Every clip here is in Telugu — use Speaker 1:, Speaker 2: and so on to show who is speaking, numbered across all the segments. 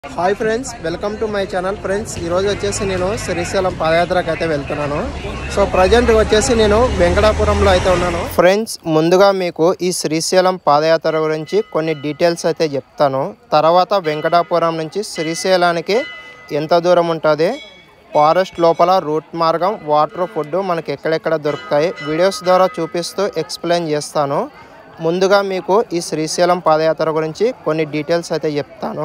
Speaker 1: hi friends welcome to my channel friends ఈరోజు వచ్చేసి నేను శ్రీశైలం పాదయాత్రకు అయితే వెళ్తున్నాను సో ప్రజెంట్ వచ్చేసి నేను వెంకటాపురంలో అయితే ఉన్నాను ఫ్రెండ్స్ ముందుగా మీకు ఈ శ్రీశైలం పాదయాత్ర గురించి కొన్ని డీటెయిల్స్ అయితే చెప్తాను తర్వాత వెంకటాపురం నుంచి శ్రీశైలానికి ఎంత దూరం ఉంటుంది ఫారెస్ట్ లోపల రూట్ మార్గం వాటర్ ఫుడ్ మనకి ఎక్కడెక్కడ దొరుకుతాయి వీడియోస్ ద్వారా చూపిస్తూ ఎక్స్ప్లెయిన్ చేస్తాను ముందుగా మీకు ఈ శ్రీశైలం పాదయాత్ర గురించి కొన్ని డీటెయిల్స్ అయితే చెప్తాను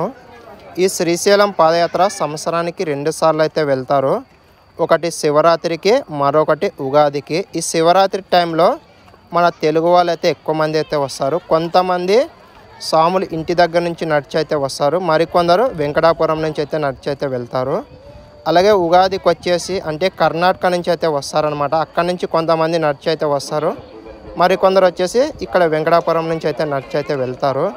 Speaker 1: ఈ శ్రీశైలం పాదయాత్ర సంవత్సరానికి రెండు సార్లు అయితే వెళ్తారు ఒకటి శివరాత్రికి మరొకటి ఉగాదికి ఈ శివరాత్రి టైంలో మన తెలుగు వాళ్ళు అయితే ఎక్కువ మంది అయితే వస్తారు కొంతమంది సాములు ఇంటి దగ్గర నుంచి నడిచి అయితే వస్తారు మరికొందరు వెంకటాపురం నుంచి అయితే నడిచి అయితే వెళ్తారు అలాగే ఉగాదికి వచ్చేసి అంటే కర్ణాటక నుంచి అయితే వస్తారనమాట అక్కడి నుంచి కొంతమంది నడిచి అయితే వస్తారు మరికొందరు వచ్చేసి ఇక్కడ వెంకటాపురం నుంచి అయితే నడిచి అయితే వెళ్తారు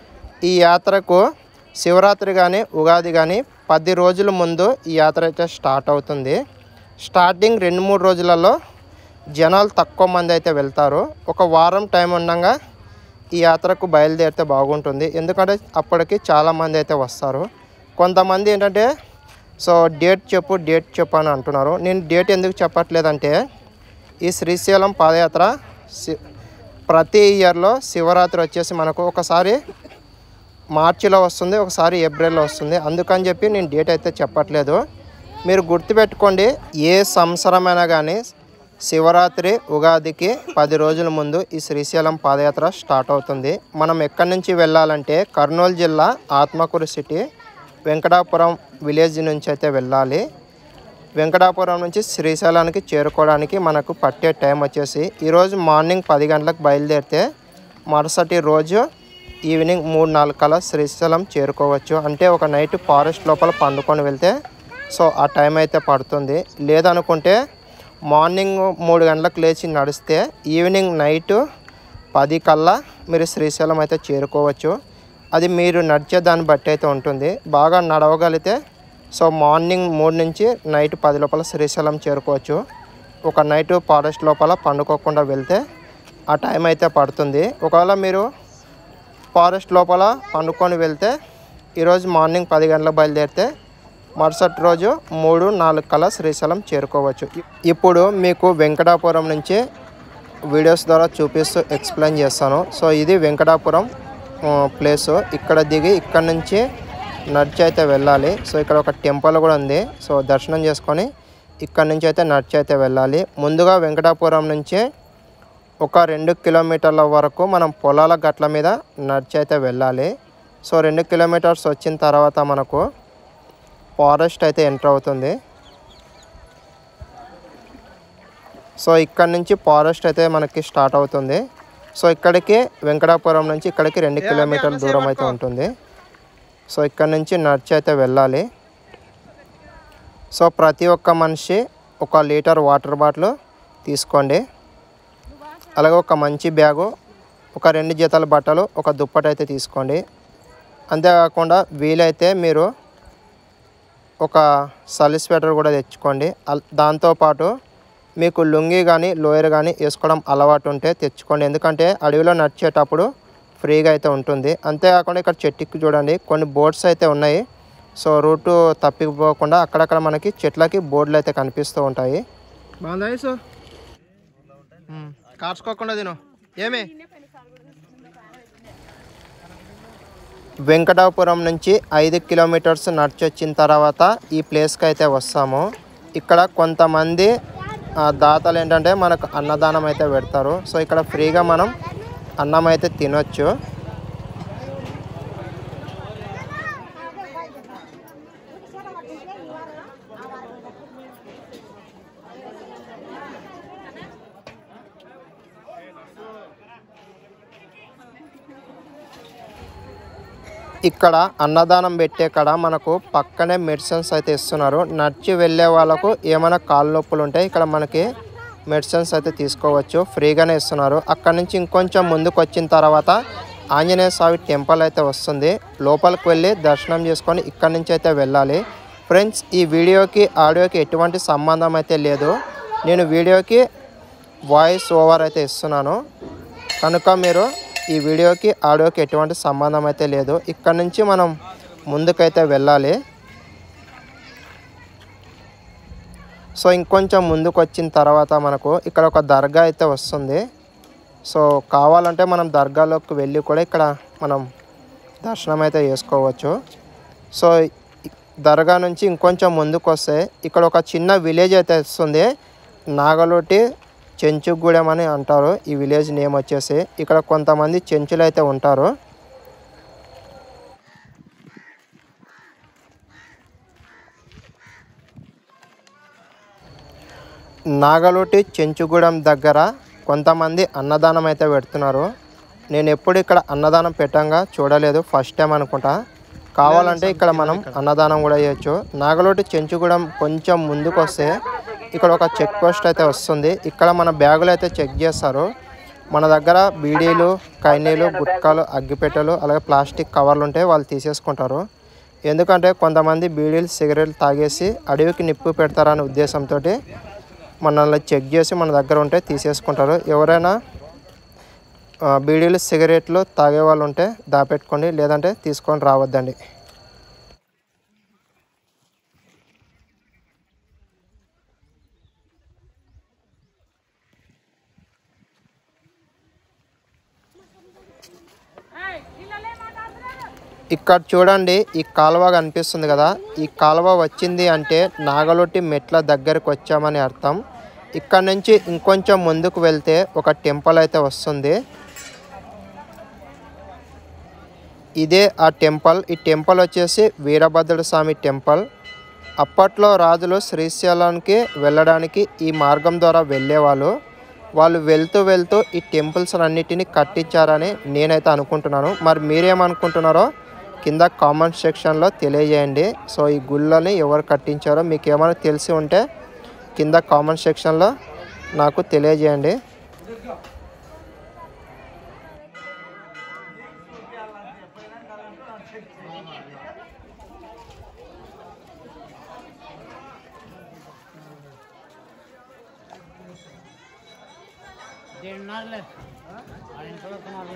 Speaker 1: ఈ యాత్రకు శివరాత్రి కానీ ఉగాది కానీ పది రోజుల ముందు ఈ యాత్ర అయితే స్టార్ట్ అవుతుంది స్టార్టింగ్ రెండు మూడు రోజులలో జనాలు తక్కువ మంది అయితే వెళ్తారు ఒక వారం టైం ఉండగా ఈ యాత్రకు బయలుదేరితే బాగుంటుంది ఎందుకంటే అప్పటికి చాలామంది అయితే వస్తారు కొంతమంది ఏంటంటే సో డేట్ చెప్పు డేట్ చెప్పు అని అంటున్నారు నేను డేట్ ఎందుకు చెప్పట్లేదంటే ఈ శ్రీశైలం పాదయాత్ర శి ప్రతి ఇయర్లో శివరాత్రి వచ్చేసి మనకు ఒకసారి మార్చిలో వస్తుంది ఒకసారి ఏప్రిల్లో వస్తుంది అందుకని చెప్పి నేను డేట్ అయితే చెప్పట్లేదు మీరు గుర్తుపెట్టుకోండి ఏ సంవత్సరమైనా కానీ శివరాత్రి ఉగాదికి పది రోజుల ముందు ఈ శ్రీశైలం పాదయాత్ర స్టార్ట్ అవుతుంది మనం ఎక్కడి నుంచి వెళ్ళాలంటే కర్నూలు జిల్లా ఆత్మకూరు సిటీ వెంకటాపురం విలేజ్ నుంచి అయితే వెళ్ళాలి వెంకటాపురం నుంచి శ్రీశైలానికి చేరుకోవడానికి మనకు పట్టే టైం వచ్చేసి ఈరోజు మార్నింగ్ పది గంటలకు బయలుదేరితే మరుసటి రోజు ఈవినింగ్ మూడు నాలుగు కల్లా శ్రీశైలం చేరుకోవచ్చు అంటే ఒక నైట్ ఫారెస్ట్ లోపల పండుకొని వెళ్తే సో ఆ టైం అయితే పడుతుంది లేదనుకుంటే మార్నింగ్ మూడు గంటలకు లేచి నడిస్తే ఈవినింగ్ నైట్ పది కల్లా మీరు శ్రీశైలం అయితే చేరుకోవచ్చు అది మీరు నడిచే దాన్ని బట్టి అయితే ఉంటుంది బాగా నడవగలిగితే సో మార్నింగ్ మూడు నుంచి నైట్ పది లోపల శ్రీశైలం చేరుకోవచ్చు ఒక నైట్ ఫారెస్ట్ లోపల పండుకోకుండా వెళ్తే ఆ టైం అయితే పడుతుంది ఒకవేళ మీరు ఫారెస్ట్ లోపల పండుకొని వెళ్తే ఈరోజు మార్నింగ్ పది గంటలకు బయలుదేరితే మరుసటి రోజు మూడు నాలుగు కల్లా శ్రీశైలం చేరుకోవచ్చు ఇ- ఇప్పుడు మీకు వెంకటాపురం నుంచి వీడియోస్ ద్వారా చూపిస్తూ ఎక్స్ప్లెయిన్ చేస్తాను సో ఇది వెంకటాపురం ప్లేసు ఇక్కడ దిగి ఇక్కడ నుంచి నడిచి అయితే వెళ్ళాలి సో ఇక్కడ ఒక టెంపుల్ కూడా ఉంది సో దర్శనం చేసుకొని ఇక్కడ నుంచి అయితే నడిచి అయితే వెళ్ళాలి ముందుగా వెంకటాపురం నుంచి ఒక రెండు కిలోమీటర్ల వరకు మనం పొలాల గట్ల మీద నడిచి అయితే వెళ్ళాలి సో రెండు కిలోమీటర్స్ వచ్చిన తర్వాత మనకు ఫారెస్ట్ అయితే ఎంటర్ అవుతుంది సో ఇక్కడ నుంచి ఫారెస్ట్ అయితే మనకి స్టార్ట్ అవుతుంది సో ఇక్కడికి వెంకటాపురం నుంచి ఇక్కడికి రెండు కిలోమీటర్ల దూరం అయితే ఉంటుంది సో ఇక్కడ నుంచి నడిచి అయితే వెళ్ళాలి సో ప్రతి ఒక్క మనిషి ఒక లీటర్ వాటర్ బాటిల్ తీసుకోండి అలాగే ఒక మంచి బ్యాగు ఒక రెండు జతల బట్టలు ఒక దుప్పటి అయితే తీసుకోండి అంతేకాకుండా వీలైతే మీరు ఒక సలి స్వెటర్ కూడా తెచ్చుకోండి అల్- దాంతోపాటు మీకు లుంగి కానీ లోయర్ కానీ వేసుకోవడం అలవాటు ఉంటే తెచ్చుకోండి ఎందుకంటే అడవిలో నడిచేటప్పుడు ఫ్రీగా అయితే ఉంటుంది అంతేకాకుండా ఇక్కడ చెట్టుకి చూడండి కొన్ని బోర్డ్స్ అయితే ఉన్నాయి సో రూటు తప్పిపోకుండా అక్కడక్కడ మనకి చెట్లకి బోర్డులు అయితే కనిపిస్తూ ఉంటాయి బాగుందా సో కార్చుకోకుండా తిను ఏమి వెంకటాపురం నుంచి ఐదు కిలోమీటర్స్ నడిచి వచ్చిన తర్వాత ఈ ప్లేస్కి అయితే వస్తాము ఇక్కడ కొంతమంది ఆ, దాతలు ఏంటంటే మనకు అన్నదానం అయితే పెడతారు సో ఇక్కడ ఫ్రీగా మనం అన్నం అయితే తినొచ్చు ఇక్కడ అన్నదానం పెట్టే కాడ మనకు పక్కనే మెడిసిన్స్ అయితే ఇస్తున్నారు నడిచి వెళ్ళే వాళ్ళకు ఏమైనా కాళ్ళు నొప్పులు ఉంటే ఇక్కడ మనకి మెడిసిన్స్ అయితే తీసుకోవచ్చు ఫ్రీగానే ఇస్తున్నారు అక్కడ నుంచి ఇంకొంచెం ముందుకు వచ్చిన తర్వాత ఆంజనేయ స్వామి టెంపుల్ అయితే వస్తుంది లోపలికి వెళ్ళి దర్శనం చేసుకొని ఇక్కడ నుంచి అయితే వెళ్ళాలి ఫ్రెండ్స్ ఈ వీడియోకి ఆడియోకి ఎటువంటి సంబంధం అయితే లేదు నేను వీడియోకి వాయిస్ ఓవర్ అయితే ఇస్తున్నాను కనుక మీరు ఈ వీడియోకి ఆడియోకి ఎటువంటి సంబంధం అయితే లేదు ఇక్కడ నుంచి మనం ముందుకైతే వెళ్ళాలి సో ఇంకొంచెం ముందుకు వచ్చిన తర్వాత మనకు ఇక్కడ ఒక దర్గా అయితే వస్తుంది సో కావాలంటే మనం దర్గాలోకి వెళ్ళి కూడా ఇక్కడ మనం దర్శనం అయితే చేసుకోవచ్చు సో ఇ- దర్గా నుంచి ఇంకొంచెం ముందుకు వస్తే ఇక్కడ ఒక చిన్న విలేజ్ అయితే వస్తుంది నాగలోటి చెంచుగూడెం అని అంటారు ఈ విలేజ్ నేమ్ వచ్చేసి ఇక్కడ కొంతమంది చెంచులు అయితే ఉంటారు నాగలోటి చెంచుగూడెం దగ్గర కొంతమంది అన్నదానం అయితే పెడుతున్నారు నేను ఎప్పుడు ఇక్కడ అన్నదానం పెట్టంగా చూడలేదు ఫస్ట్ టైం అనుకుంటా కావాలంటే ఇక్కడ మనం అన్నదానం కూడా చేయొచ్చు నాగలోటి చెంచుగూడెం కొంచెం ముందుకు వస్తే ఇక్కడ ఒక చెక్ పోస్ట్ అయితే వస్తుంది ఇక్కడ మన బ్యాగులు అయితే చెక్ చేస్తారు మన దగ్గర బీడీలు కైనీలు గుట్కాలు అగ్గిపెట్టెలు అలాగే ప్లాస్టిక్ కవర్లు ఉంటే వాళ్ళు తీసేసుకుంటారు ఎందుకంటే కొంతమంది బీడీలు సిగరెట్లు తాగేసి అడవికి నిప్పు పెడతారనే ఉద్దేశంతో మనల్ని చెక్ చేసి మన దగ్గర ఉంటే తీసేసుకుంటారు ఎవరైనా ఆ, బీడీలు సిగరెట్లు తాగే వాళ్ళు ఉంటే దాపెట్టుకోండి లేదంటే తీసుకొని రావద్దండి ఇక్కడ చూడండి ఈ కాలువ కనిపిస్తుంది కదా ఈ కాలువ వచ్చింది అంటే నాగలొట్టి మెట్ల దగ్గరకు వచ్చామని అర్థం ఇక్కడ నుంచి ఇంకొంచెం ముందుకు వెళ్తే ఒక టెంపుల్ అయితే వస్తుంది ఇదే ఆ టెంపుల్ ఈ టెంపుల్ వచ్చేసి వీరభద్రుడు స్వామి టెంపుల్ అప్పట్లో రాజులు శ్రీశైలానికి వెళ్ళడానికి ఈ మార్గం ద్వారా వెళ్ళేవాళ్ళు వాళ్ళు వెళ్తూ వెళ్తూ ఈ టెంపుల్స్ అన్నిటిని కట్టించారని నేనైతే అనుకుంటున్నాను మరి మీరేమనుకుంటున్నారో కింద కామెంట్ సెక్షన్లో తెలియజేయండి సో ఈ గుళ్ళని ఎవరు కట్టించారో మీకు ఏమైనా తెలిసి ఉంటే కింద కామెంట్ సెక్షన్లో నాకు తెలియజేయండి
Speaker 2: దేడున్నరలే ఇంట్లో వస్తున్నారులే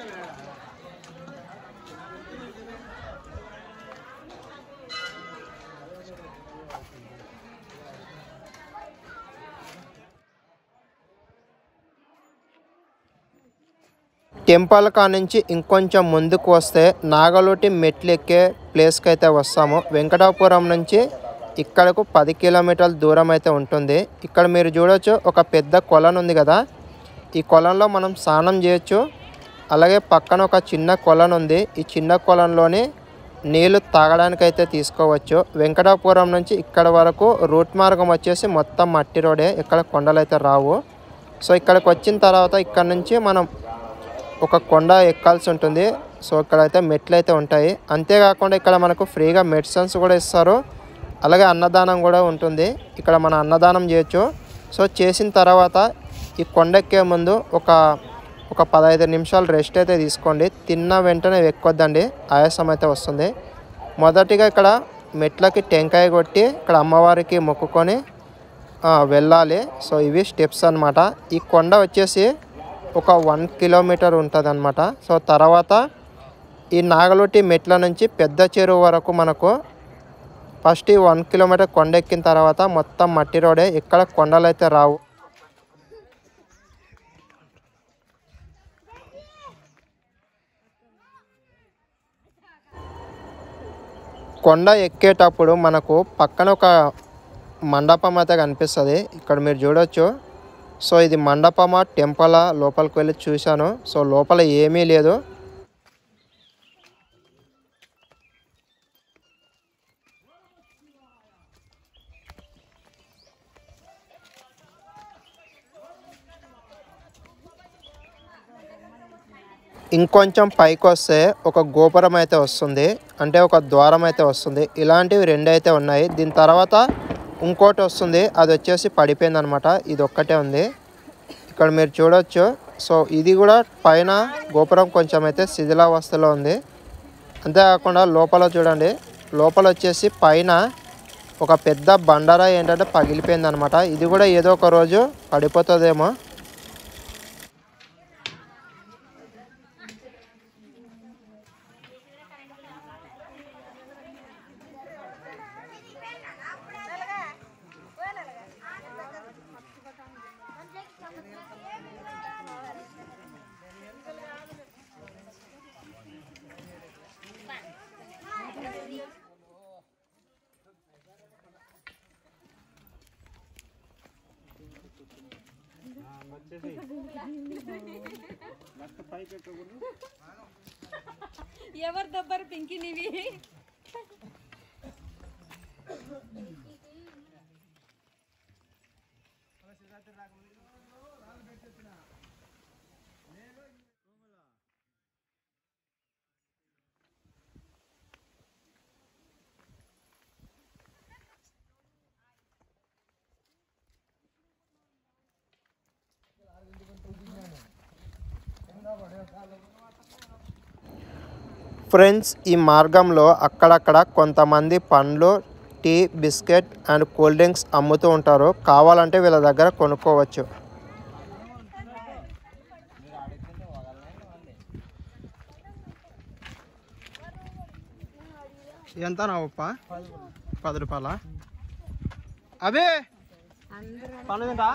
Speaker 1: టెంపుల్ కా నుంచి ఇంకొంచెం ముందుకు వస్తే నాగలోటి మెట్లు ఎక్కే ప్లేస్కి అయితే వస్తాము వెంకటాపురం నుంచి ఇక్కడకు పది కిలోమీటర్ల దూరం అయితే ఉంటుంది ఇక్కడ మీరు చూడొచ్చు ఒక పెద్ద కొలను ఉంది కదా ఈ కొలంలో మనం స్నానం చేయొచ్చు అలాగే పక్కన ఒక చిన్న కొలను ఉంది ఈ చిన్న కొలంలోని నీళ్లు తాగడానికి అయితే తీసుకోవచ్చు వెంకటాపురం నుంచి ఇక్కడ వరకు రూట్ మార్గం వచ్చేసి మొత్తం మట్టి రోడే ఇక్కడ కొండలు అయితే రావు సో ఇక్కడికి వచ్చిన తర్వాత ఇక్కడ నుంచి మనం ఒక కొండ ఎక్కాల్సి ఉంటుంది సో ఇక్కడైతే మెట్లు అయితే ఉంటాయి అంతేకాకుండా ఇక్కడ మనకు ఫ్రీగా మెడిసిన్స్ కూడా ఇస్తారు అలాగే అన్నదానం కూడా ఉంటుంది ఇక్కడ మన అన్నదానం చేయొచ్చు సో చేసిన తర్వాత ఈ కొండ ఎక్కే ముందు ఒక ఒక పదహైదు నిమిషాలు రెస్ట్ అయితే తీసుకోండి తిన్న వెంటనే ఎక్కొద్దండి ఆయాసం అయితే వస్తుంది మొదటిగా ఇక్కడ మెట్లకి టెంకాయ కొట్టి ఇక్కడ అమ్మవారికి మొక్కుకొని ఆ, వెళ్ళాలి సో ఇవి స్టెప్స్ అన్నమాట ఈ కొండ వచ్చేసి ఒక వన్ కిలోమీటర్ ఉంటుంది అనమాట సో తర్వాత ఈ నాగలోటి మెట్ల నుంచి పెద్ద చెరువు వరకు మనకు ఫస్ట్ ఈ వన్ కిలోమీటర్ కొండ ఎక్కిన తర్వాత మొత్తం మట్టి రోడే ఇక్కడ కొండలు అయితే రావు కొండ ఎక్కేటప్పుడు మనకు పక్కన ఒక మండపం అయితే కనిపిస్తుంది ఇక్కడ మీరు చూడొచ్చు సో ఇది మండపమా టెంపులా లోపలికి వెళ్ళి చూశాను సో లోపల ఏమీ లేదు ఇంకొంచెం పైకి వస్తే ఒక గోపురం అయితే వస్తుంది అంటే ఒక ద్వారం అయితే వస్తుంది ఇలాంటివి రెండు అయితే ఉన్నాయి దీని తర్వాత ఇంకోటి వస్తుంది అది వచ్చేసి పడిపోయింది అనమాట ఇది ఒక్కటే ఉంది ఇక్కడ మీరు చూడొచ్చు సో ఇది కూడా పైన గోపురం కొంచెం అయితే శిథిలావస్థలో ఉంది అంతేకాకుండా లోపల చూడండి లోపల వచ్చేసి పైన ఒక పెద్ద బండరా ఏంటంటే పగిలిపోయింది అనమాట ఇది కూడా ఏదో ఒక రోజు పడిపోతుందేమో
Speaker 3: ఎవరు దబ్బరు పింకి నీవి
Speaker 1: ఫ్రెండ్స్ ఈ మార్గంలో అక్కడక్కడ కొంతమంది పండ్లు tea biscuit and cool drinks అమ్ముతూ ఉంటారు కావాలంటే వీళ్ళ దగ్గర కొనుక్కోవచ్చు ఎంత నా ఉప్ప పది రూపాయల అబే పనులు తింటా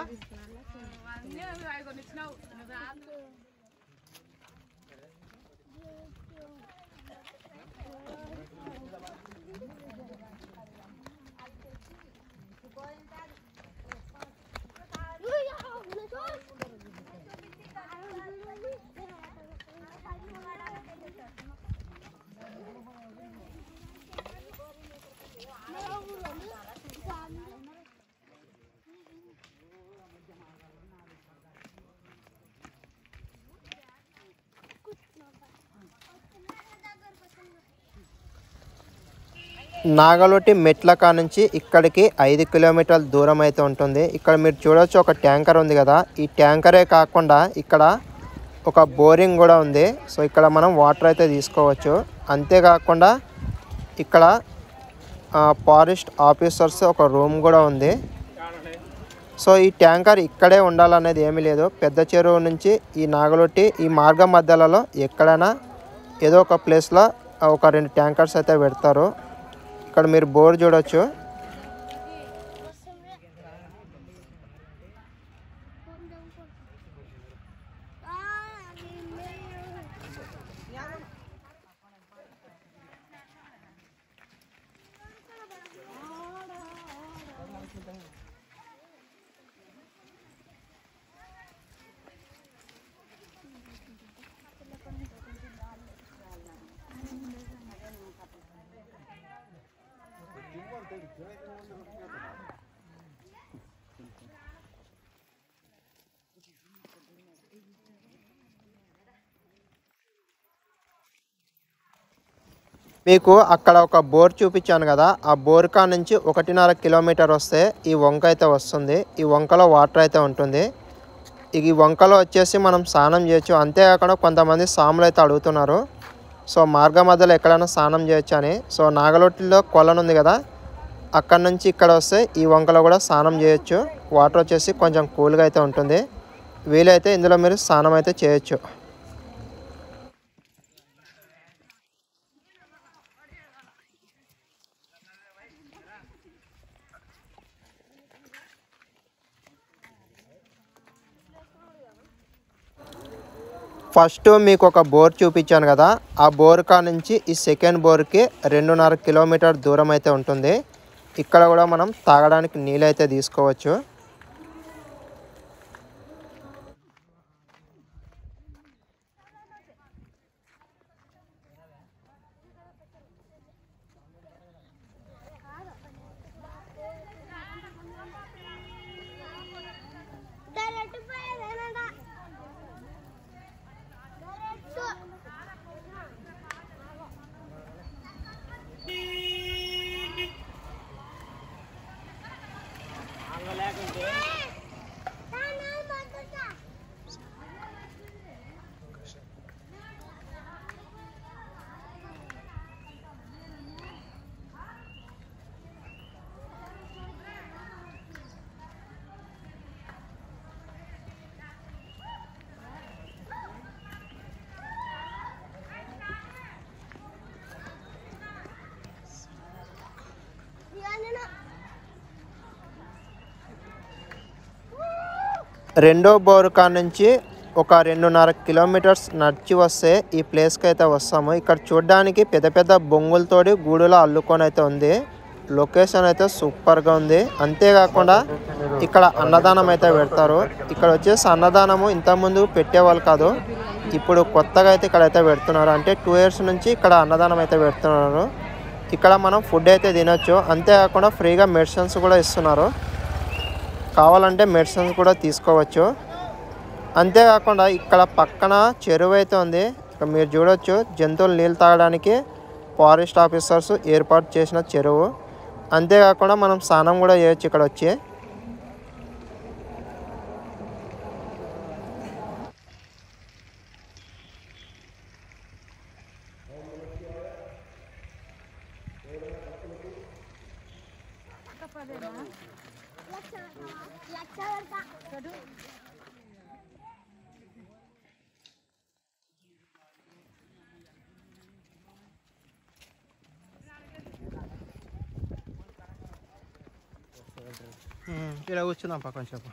Speaker 1: నాగలోటి మెట్ల కా నుంచి ఇక్కడికి ఐదు కిలోమీటర్ల దూరం అయితే ఉంటుంది ఇక్కడ మీరు చూడొచ్చు ఒక ట్యాంకర్ ఉంది కదా ఈ ట్యాంకరే కాకుండా ఇక్కడ ఒక బోరింగ్ కూడా ఉంది సో ఇక్కడ మనం వాటర్ అయితే తీసుకోవచ్చు అంతేకాకుండా ఇక్కడ ఫారెస్ట్ ఆఫీసర్స్ ఒక రూమ్ కూడా ఉంది సో ఈ ట్యాంకర్ ఇక్కడే ఉండాలనేది ఏమీ లేదు పెద్ద చెరువు నుంచి ఈ నాగలొట్టి ఈ మార్గం మధ్యలలో ఎక్కడైనా ఏదో ఒక ప్లేస్లో ఒక రెండు ట్యాంకర్స్ అయితే పెడతారు ఇక్కడ మీరు బోర్ చూడొచ్చు మీకు అక్కడ ఒక బోర్ చూపించాను కదా ఆ బోర్ కా నుంచి ఒకటిన్నర కిలోమీటర్ వస్తే ఈ వంక అయితే వస్తుంది ఈ వంకలో వాటర్ అయితే ఉంటుంది ఈ వంకలో వచ్చేసి మనం స్నానం చేయొచ్చు అంతేకాకుండా కొంతమంది సాములు అయితే అడుగుతున్నారు సో మార్గ మధ్యలో ఎక్కడైనా స్నానం చేయొచ్చు అని సో నాగలొట్టిలో కొలను ఉంది కదా అక్కడ నుంచి ఇక్కడ వస్తే ఈ వంకలో కూడా స్నానం చేయొచ్చు వాటర్ వచ్చేసి కొంచెం కూల్గా అయితే ఉంటుంది వీలైతే ఇందులో మీరు స్నానం అయితే చేయొచ్చు ఫస్ట్ మీకు ఒక బోర్ చూపించాను కదా ఆ బోర్ కా నుంచి ఈ సెకండ్ బోర్కి రెండున్నర కిలోమీటర్ దూరం అయితే ఉంటుంది ఇక్కడ కూడా మనం తాగడానికి నీళ్ళు అయితే తీసుకోవచ్చు రెండో బోర్ కా నుంచి ఒక రెండున్నర కిలోమీటర్స్ నడిచి వస్తే ఈ ప్లేస్కి అయితే వస్తాము ఇక్కడ చూడడానికి పెద్ద పెద్ద బొంగులతోటి గూడులో అల్లుకొని అయితే ఉంది లొకేషన్ అయితే సూపర్గా ఉంది అంతేకాకుండా ఇక్కడ అన్నదానం అయితే పెడతారు ఇక్కడ వచ్చేసి అన్నదానము ఇంతకుముందు పెట్టేవాళ్ళు కాదు ఇప్పుడు కొత్తగా అయితే ఇక్కడ అయితే పెడుతున్నారు అంటే టూ ఇయర్స్ నుంచి ఇక్కడ అన్నదానం అయితే పెడుతున్నారు ఇక్కడ మనం ఫుడ్ అయితే తినొచ్చు అంతేకాకుండా ఫ్రీగా మెడిసిన్స్ కూడా ఇస్తున్నారు కావాలంటే మెడిసిన్స్ కూడా తీసుకోవచ్చు అంతేకాకుండా ఇక్కడ పక్కన చెరువు అయితే ఉంది ఇక్కడ మీరు చూడొచ్చు జంతువులు నీళ్ళు తాగడానికి ఫారెస్ట్ ఆఫీసర్స్ ఏర్పాటు చేసిన చెరువు అంతేకాకుండా మనం స్నానం కూడా చేయొచ్చు ఇక్కడ వచ్చి ఇలా కూర్చుందాం పక్కన చెప్పు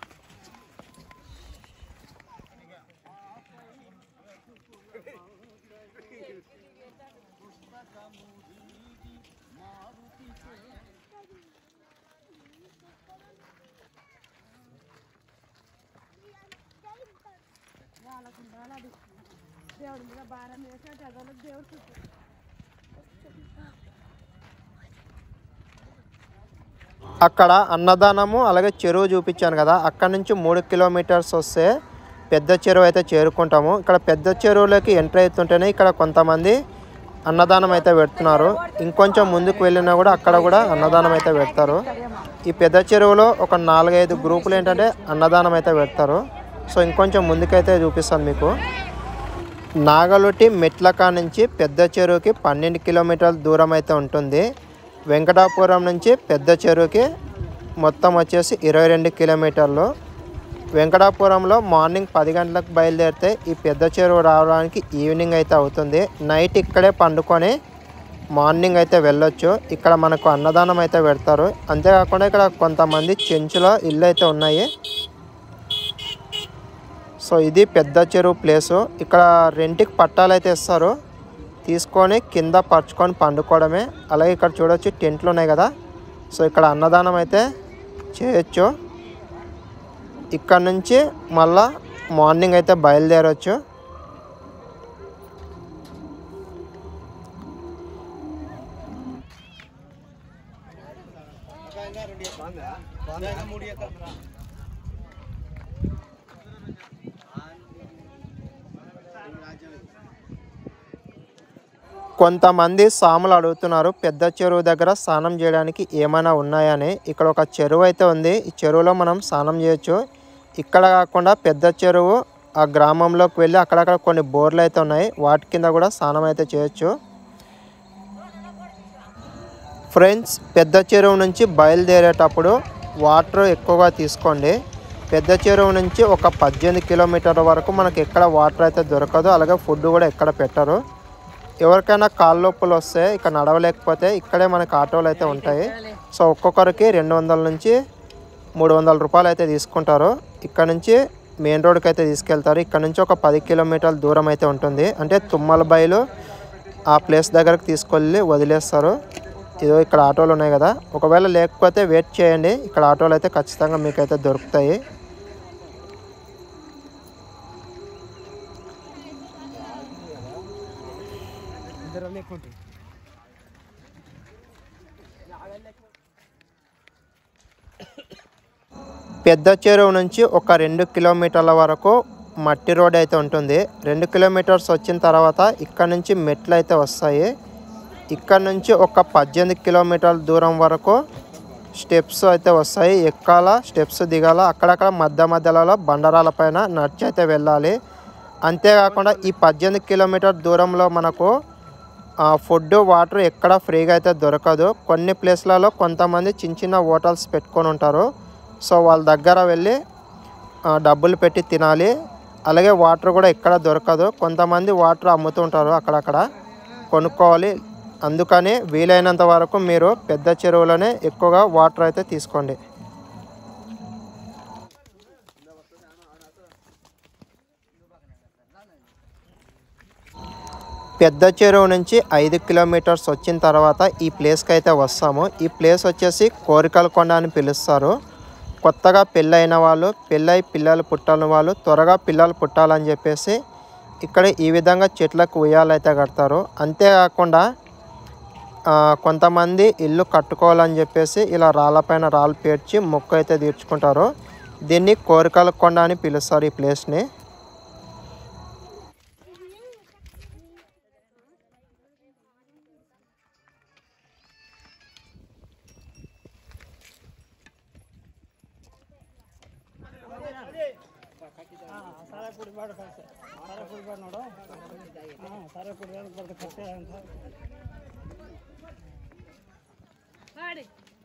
Speaker 1: అక్కడ అన్నదానము అలాగే చెరువు చూపించాను కదా అక్కడ నుంచి మూడు కిలోమీటర్స్ వస్తే పెద్ద చెరువు అయితే చేరుకుంటాము ఇక్కడ పెద్ద చెరువులోకి ఎంటర్ అవుతుంటేనే ఇక్కడ కొంతమంది అన్నదానం అయితే పెడుతున్నారు ఇంకొంచెం ముందుకు వెళ్ళినా కూడా అక్కడ కూడా అన్నదానం అయితే పెడతారు ఈ పెద్ద చెరువులో ఒక నాలుగైదు గ్రూపులు ఏంటంటే అన్నదానం అయితే పెడతారు సో ఇంకొంచెం ముందుకైతే చూపిస్తాను మీకు నాగలుటి మెట్లకా నుంచి పెద్ద చెరువుకి పన్నెండు కిలోమీటర్ల దూరం అయితే ఉంటుంది వెంకటాపురం నుంచి పెద్ద చెరువుకి మొత్తం వచ్చేసి ఇరవై రెండు కిలోమీటర్లు వెంకటాపురంలో మార్నింగ్ పది గంటలకు బయలుదేరితే ఈ పెద్ద చెరువు రావడానికి ఈవినింగ్ అయితే అవుతుంది నైట్ ఇక్కడే పండుకొని మార్నింగ్ అయితే వెళ్ళొచ్చు ఇక్కడ మనకు అన్నదానం అయితే పెడతారు అంతేకాకుండా ఇక్కడ కొంతమంది చెంచులో ఇల్లు అయితే ఉన్నాయి సో ఇది పెద్ద చెరువు ప్లేసు ఇక్కడ రెంట్కి పట్టాలు అయితే ఇస్తారు తీసుకొని కింద పరుచుకొని పండుకోవడమే అలాగే ఇక్కడ చూడొచ్చు టెంట్లు ఉన్నాయి కదా సో ఇక్కడ అన్నదానం అయితే చేయొచ్చు ఇక్కడ నుంచి మళ్ళా మార్నింగ్ అయితే బయలుదేరవచ్చు కొంతమంది సాములు అడుగుతున్నారు పెద్ద చెరువు దగ్గర స్నానం చేయడానికి ఏమైనా ఉన్నాయని ఇక్కడ ఒక చెరువు అయితే ఉంది ఈ చెరువులో మనం స్నానం చేయొచ్చు ఇక్కడ కాకుండా పెద్ద చెరువు ఆ గ్రామంలోకి వెళ్ళి అక్కడక్కడ కొన్ని బోర్లు అయితే ఉన్నాయి వాటి కింద కూడా స్నానం అయితే చేయొచ్చు ఫ్రెండ్స్ పెద్ద చెరువు నుంచి బయలుదేరేటప్పుడు వాటర్ ఎక్కువగా తీసుకోండి పెద్ద చెరువు నుంచి ఒక పద్దెనిమిది కిలోమీటర్ల వరకు మనకి ఎక్కడ వాటర్ అయితే దొరకదు అలాగే ఫుడ్ కూడా ఎక్కడ పెట్టరు ఎవరికైనా కాళ్ళ నొప్పులు వస్తే ఇక్కడ నడవలేకపోతే ఇక్కడే మనకి ఆటోలు అయితే ఉంటాయి సో ఒక్కొక్కరికి రెండు వందల నుంచి మూడు వందల రూపాయలు అయితే తీసుకుంటారు ఇక్కడ నుంచి మెయిన్ రోడ్కి అయితే తీసుకెళ్తారు ఇక్కడ నుంచి ఒక పది కిలోమీటర్ల దూరం అయితే ఉంటుంది అంటే తుమ్మల బయలు ఆ ప్లేస్ దగ్గరకు తీసుకెళ్ళి వదిలేస్తారు ఇదో ఇక్కడ ఆటోలు ఉన్నాయి కదా ఒకవేళ లేకపోతే వెయిట్ చేయండి ఇక్కడ ఆటోలు అయితే ఖచ్చితంగా మీకైతే దొరుకుతాయి పెద్ద చెరువు నుంచి ఒక రెండు కిలోమీటర్ల వరకు మట్టి రోడ్ అయితే ఉంటుంది రెండు కిలోమీటర్స్ వచ్చిన తర్వాత ఇక్కడ నుంచి మెట్లు అయితే వస్తాయి ఇక్కడ నుంచి ఒక పద్దెనిమిది కిలోమీటర్ల దూరం వరకు స్టెప్స్ అయితే వస్తాయి ఎక్కాల స్టెప్స్ దిగాల అక్కడక్కడ మధ్య మధ్యలో బండరాల పైన నడిచి అయితే వెళ్ళాలి అంతేకాకుండా ఈ పద్దెనిమిది కిలోమీటర్ దూరంలో మనకు ఆ, ఫుడ్ వాటర్ ఎక్కడ ఫ్రీగా అయితే దొరకదు కొన్ని ప్లేస్లలో కొంతమంది చిన్న చిన్న హోటల్స్ పెట్టుకొని ఉంటారు సో వాళ్ళ దగ్గర వెళ్ళి ఆ, డబ్బులు పెట్టి తినాలి అలాగే వాటర్ కూడా ఎక్కడ దొరకదు కొంతమంది వాటర్ అమ్ముతుంటారు అక్కడక్కడ కొనుక్కోవాలి అందుకని వీలైనంత వరకు మీరు పెద్ద చెరువులోనే ఎక్కువగా వాటర్ అయితే తీసుకోండి పెద్ద చెరువు నుంచి ఐదు కిలోమీటర్స్ వచ్చిన తర్వాత ఈ ప్లేస్కి అయితే వస్తాము ఈ ప్లేస్ వచ్చేసి కోరికల కొండ అని పిలుస్తారు కొత్తగా పెళ్ళైన వాళ్ళు పెళ్ళై పిల్లలు పుట్టాలని వాళ్ళు త్వరగా పిల్లలు పుట్టాలని చెప్పేసి ఇక్కడ ఈ విధంగా చెట్లకు ఉయ్యాలైతే కడతారు అంతేకాకుండా ఆ, కొంతమంది ఇల్లు కట్టుకోవాలని చెప్పేసి ఇలా రాళ్ళపైన రాళ్ళు పేర్చి మొక్కు అయితే తీర్చుకుంటారు దీన్ని కోరికల కొండ అని పిలుస్తారు ఈ ప్లేస్ని
Speaker 2: ಸಾರ ಕುಡಿಬೇಡ ಸಾರ ಕುಡಿಬೇಡ ನೋಡು ಹಾಂ ಸಾರ ಕುಡಿಯೋದು ಬರ್ದು ಕಟ್ಟೆ ಅಂತ
Speaker 3: వాడి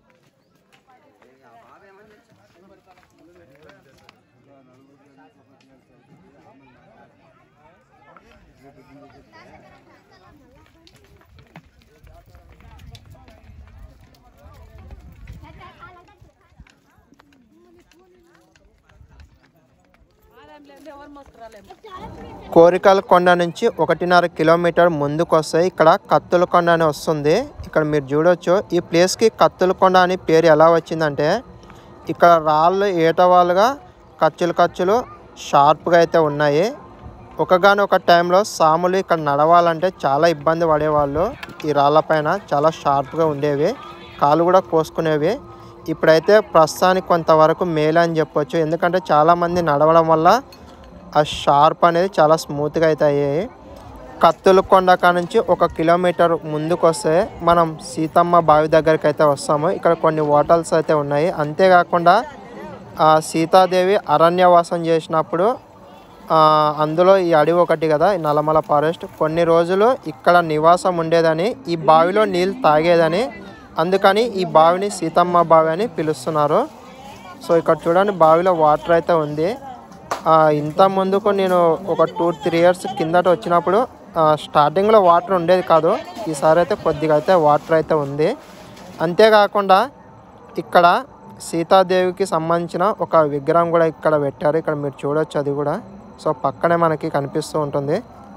Speaker 3: ఎవరు మోసుకురాలేము
Speaker 1: కోరికల కొండ నుంచి ఒకటిన్నర కిలోమీటర్ ముందుకు వస్తాయి ఇక్కడ కత్తుల కొండ అని వస్తుంది ఇక్కడ మీరు చూడొచ్చు ఈ ప్లేస్కి కత్తుల కొండ అని పేరు ఎలా వచ్చిందంటే ఇక్కడ రాళ్ళు ఏటవాళ్ళుగా ఖర్చులు ఖర్చులు షార్ప్గా అయితే ఉన్నాయి ఒకగాని ఒక టైంలో సాములు ఇక్కడ నడవాలంటే చాలా ఇబ్బంది పడేవాళ్ళు ఈ రాళ్ళపైన చాలా షార్ప్గా ఉండేవి కాలు కూడా కోసుకునేవి ఇప్పుడైతే ప్రస్తుతానికి కొంతవరకు మేలు అని చెప్పొచ్చు ఎందుకంటే చాలామంది నడవడం వల్ల ఆ షార్ప్ అనేది చాలా స్మూత్గా అయితే అయ్యాయి కత్తుల కొండ కాడ నుంచి ఒక కిలోమీటర్ ముందుకు వస్తే మనం సీతమ్మ బావి దగ్గరికి అయితే వస్తాము ఇక్కడ కొన్ని హోటల్స్ అయితే ఉన్నాయి అంతేకాకుండా ఆ సీతాదేవి అరణ్యవాసం చేసినప్పుడు ఆ, అందులో ఈ అడవి ఒకటి కదా ఈ నల్లమల ఫారెస్ట్ కొన్ని రోజులు ఇక్కడ నివాసం ఉండేదని ఈ బావిలో నీళ్ళు తాగేదని అందుకని ఈ బావిని సీతమ్మ బావి అని పిలుస్తున్నారు సో ఇక్కడ చూడండి బావిలో వాటర్ అయితే ఉంది ఆ, ఇంత ముందుకు నేను ఒక టూ త్రీ ఇయర్స్ కిందట వచ్చినప్పుడు ఆ, స్టార్టింగ్లో వాటర్ ఉండేది కాదు ఈసారి అయితే కొద్దిగా అయితే వాటర్ అయితే ఉంది అంతేకాకుండా ఇక్కడ సీతాదేవికి సంబంధించిన ఒక విగ్రహం కూడా ఇక్కడ పెట్టారు ఇక్కడ మీరు చూడొచ్చు అది కూడా సో పక్కనే మనకి కనిపిస్తూ ఉంటుంది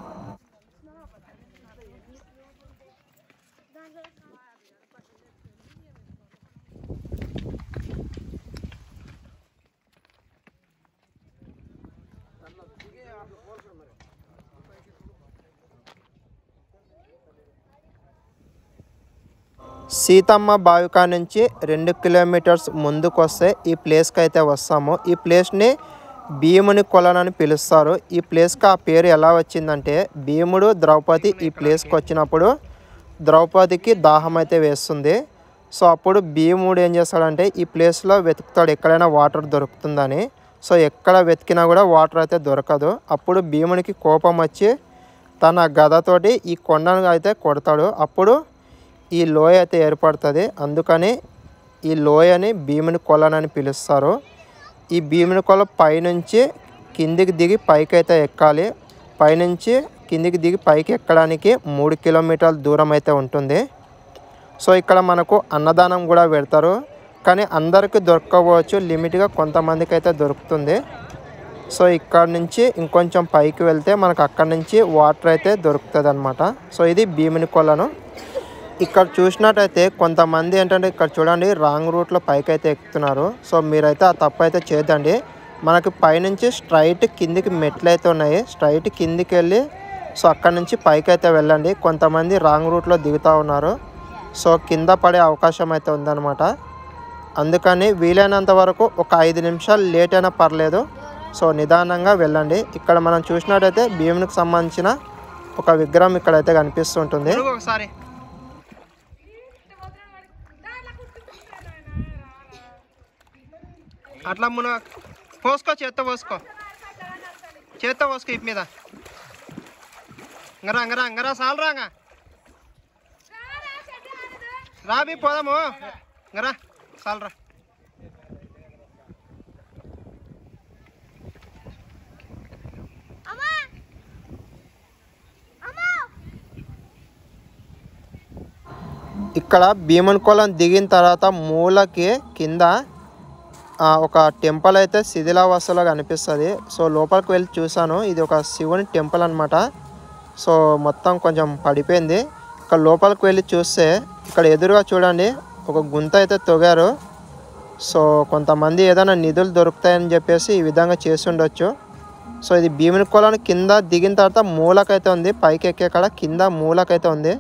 Speaker 1: సీతమ్మ బావికా నుంచి రెండు కిలోమీటర్స్ ముందుకు వస్తే ఈ ప్లేస్కి అయితే వస్తాము ఈ ప్లేస్ని భీముని కొలను అని పిలుస్తారు ఈ ప్లేస్కి ఆ పేరు ఎలా వచ్చిందంటే భీముడు ద్రౌపది ఈ ప్లేస్కి వచ్చినప్పుడు ద్రౌపదికి దాహం అయితే వేస్తుంది సో అప్పుడు భీముడు ఏం చేస్తాడంటే ఈ ప్లేస్లో వెతుకుతాడు ఎక్కడైనా వాటర్ దొరుకుతుందని సో ఎక్కడ వెతికినా కూడా వాటర్ అయితే దొరకదు అప్పుడు భీమునికి కోపం వచ్చి తన గదతోటి ఈ కొండను అయితే కొడతాడు అప్పుడు ఈ లోయ అయితే ఏర్పడుతుంది అందుకని ఈ లోయని భీముని కొలను అని పిలుస్తారు ఈ భీముని కొల పైనుంచి కిందికి దిగి పైకి అయితే ఎక్కాలి పైనుంచి కిందికి దిగి పైకి ఎక్కడానికి మూడు కిలోమీటర్ల దూరం అయితే ఉంటుంది సో ఇక్కడ మనకు అన్నదానం కూడా పెడతారు కానీ అందరికీ దొరకవచ్చు లిమిట్గా కొంతమందికి అయితే దొరుకుతుంది సో ఇక్కడ నుంచి ఇంకొంచెం పైకి వెళ్తే మనకు అక్కడ నుంచి వాటర్ అయితే దొరుకుతుంది అనమాట సో ఇది భీముని కొలను ఇక్కడ చూసినట్టయితే కొంతమంది ఏంటంటే ఇక్కడ చూడండి రాంగ్ రూట్లో పైకి అయితే ఎక్కుతున్నారు సో మీరైతే ఆ తప్పు అయితే చేయదండి మనకి పైనుంచి స్ట్రైట్ కిందికి మెట్లు అయితే ఉన్నాయి స్ట్రైట్ కిందికి వెళ్ళి సో అక్కడ నుంచి పైకి అయితే వెళ్ళండి కొంతమంది రాంగ్ రూట్లో దిగుతూ ఉన్నారు సో కింద పడే అవకాశం అయితే ఉందన్నమాట అందుకని వీలైనంత వరకు ఒక ఐదు నిమిషాలు లేట్ అయినా పర్లేదు సో నిదానంగా వెళ్ళండి ఇక్కడ మనం చూసినట్టయితే భీమునికి సంబంధించిన ఒక విగ్రహం ఇక్కడైతే కనిపిస్తుంటుంది ఒకసారి అట్లా మున పోసుకో చేత్తో పోసుకో చేత్తో పోసుకో ఇప్ మీద ఇంగరా ఇంగరా ఇంగరా సాల్ రాగా రాబి పోదాము ఇంగరా సాల్ రా ఇక్కడ భీమన్ కొలం దిగిన తర్వాత మూలకి కింద ఆ, ఒక టెంపుల్ అయితే శిథిలావస్థలో కనిపిస్తుంది సో లోపలికి వెళ్ళి చూసాను ఇది ఒక శివుని టెంపుల్ అనమాట సో మొత్తం కొంచెం పడిపోయింది ఇక్కడ లోపలికి వెళ్ళి చూస్తే ఇక్కడ ఎదురుగా చూడండి ఒక గుంత అయితే తొగారు సో కొంతమంది ఏదైనా నిధులు దొరుకుతాయని చెప్పేసి ఈ విధంగా చేసి ఉండొచ్చు సో ఇది భీముని కొలను కింద దిగిన తర్వాత మూలకైతే ఉంది పైకి ఎక్కే కాడ కింద మూలకైతే ఉంది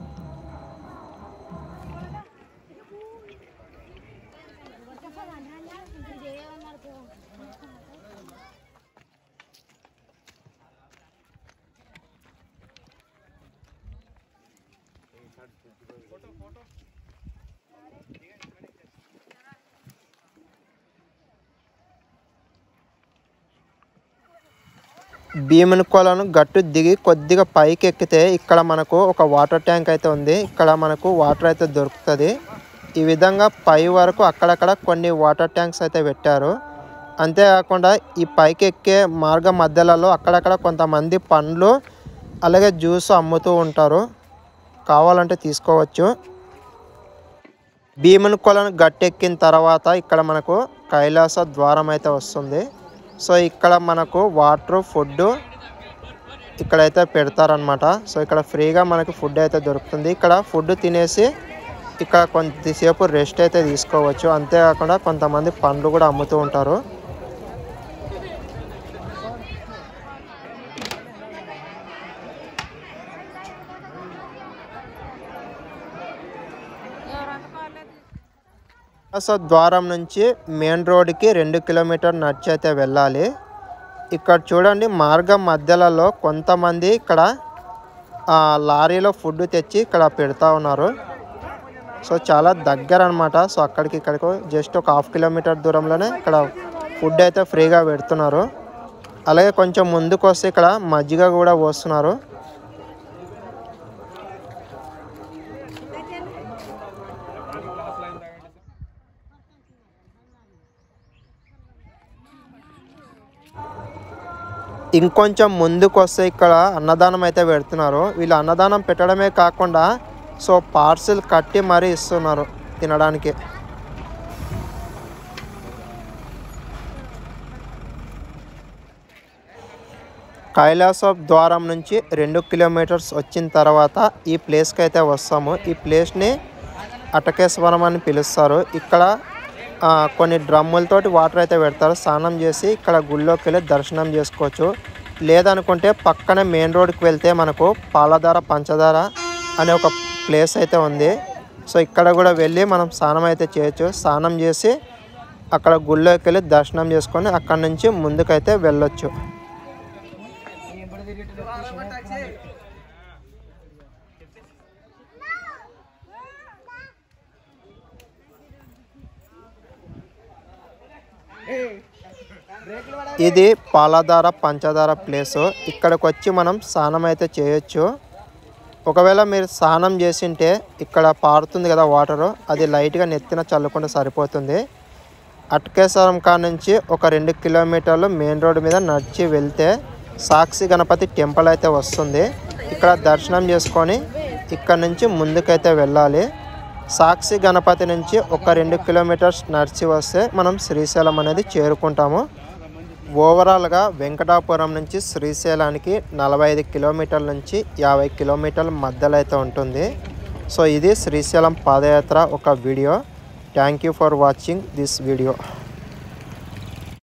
Speaker 1: భీముని కొలను గట్టు దిగి కొద్దిగా పైకి ఎక్కితే ఇక్కడ మనకు ఒక వాటర్ ట్యాంక్ అయితే ఉంది ఇక్కడ మనకు వాటర్ అయితే దొరుకుతుంది ఈ విధంగా పై వరకు అక్కడక్కడ కొన్ని వాటర్ ట్యాంక్స్ అయితే పెట్టారు అంతేకాకుండా ఈ పైకి ఎక్కే మార్గ మధ్యలలో అక్కడక్కడ కొంతమంది పండ్లు అలాగే జ్యూస్ అమ్ముతూ ఉంటారు కావాలంటే తీసుకోవచ్చు భీముని కొలను గట్టెక్కిన తర్వాత ఇక్కడ మనకు కైలాస ద్వారం అయితే వస్తుంది సో ఇక్కడ మనకు వాటర్ ఫుడ్ ఇక్కడైతే పెడతారనమాట సో ఇక్కడ ఫ్రీగా మనకి ఫుడ్ అయితే దొరుకుతుంది ఇక్కడ ఫుడ్ తినేసి ఇక్కడ కొంతసేపు రెస్ట్ అయితే తీసుకోవచ్చు అంతేకాకుండా కొంతమంది పండ్లు కూడా అమ్ముతూ ఉంటారు కైలాస ద్వారం నుంచి మెయిన్ రోడ్కి రెండు కిలోమీటర్ నడిచి అయితే వెళ్ళాలి ఇక్కడ చూడండి మార్గం మధ్యలలో కొంతమంది ఇక్కడ ఆ, లారీలో ఫుడ్ తెచ్చి ఇక్కడ పెడతా ఉన్నారు సో చాలా దగ్గర అనమాట సో అక్కడికి ఇక్కడికి జస్ట్ ఒక హాఫ్ కిలోమీటర్ దూరంలోనే ఇక్కడ ఫుడ్ అయితే ఫ్రీగా పెడుతున్నారు అలాగే కొంచెం ముందుకు వస్తే ఇక్కడ మజ్జిగ కూడా పోస్తున్నారు ఇంకొంచెం ముందుకు వస్తే ఇక్కడ అన్నదానం అయితే పెడుతున్నారు వీళ్ళు అన్నదానం పెట్టడమే కాకుండా సో పార్సిల్ కట్టి మరీ ఇస్తున్నారు తినడానికి కైలాస ద్వారం నుంచి రెండు కిలోమీటర్స్ వచ్చిన తర్వాత ఈ ప్లేస్కి అయితే వస్తాము ఈ ప్లేస్ని అటకేశ్వరం అని పిలుస్తారు ఇక్కడ ఆ, కొన్ని డ్రమ్ములతోటి వాటర్ అయితే పెడతారు స్నానం చేసి ఇక్కడ గుళ్ళోకి వెళ్ళి దర్శనం చేసుకోవచ్చు లేదనుకుంటే పక్కనే మెయిన్ రోడ్కి వెళ్తే మనకు పాలధార పంచదార అనే ఒక ప్లేస్ అయితే ఉంది సో ఇక్కడ కూడా వెళ్ళి మనం స్నానం అయితే చేయొచ్చు స్నానం చేసి అక్కడ గుళ్ళోకి వెళ్ళి దర్శనం చేసుకొని అక్కడ నుంచి ముందుకైతే వెళ్ళొచ్చు ఇది పాలధార పంచదార ప్లేసు ఇక్కడికి వచ్చి మనం స్నానం అయితే చేయొచ్చు ఒకవేళ మీరు స్నానం చేసింటే ఇక్కడ పారుతుంది కదా వాటరు అది లైట్గా నెత్తిన చల్లుకుంటే సరిపోతుంది అట్కేశ్వరం కాడ నుంచి ఒక రెండు కిలోమీటర్లు మెయిన్ రోడ్ మీద నడిచి వెళ్తే సాక్షి గణపతి టెంపుల్ అయితే వస్తుంది ఇక్కడ దర్శనం చేసుకొని ఇక్కడ నుంచి ముందుకైతే వెళ్ళాలి సాక్షి గణపతి నుంచి ఒక రెండు కిలోమీటర్స్ నడిచి వస్తే మనం శ్రీశైలం అనేది చేరుకుంటాము ఓవరాల్గా వెంకటాపురం నుంచి శ్రీశైలానికి నలభై ఐదు కిలోమీటర్ల నుంచి యాభై కిలోమీటర్ల మధ్యలో అయితే ఉంటుంది సో ఇది శ్రీశైలం పాదయాత్ర ఒక video thank you for watching this video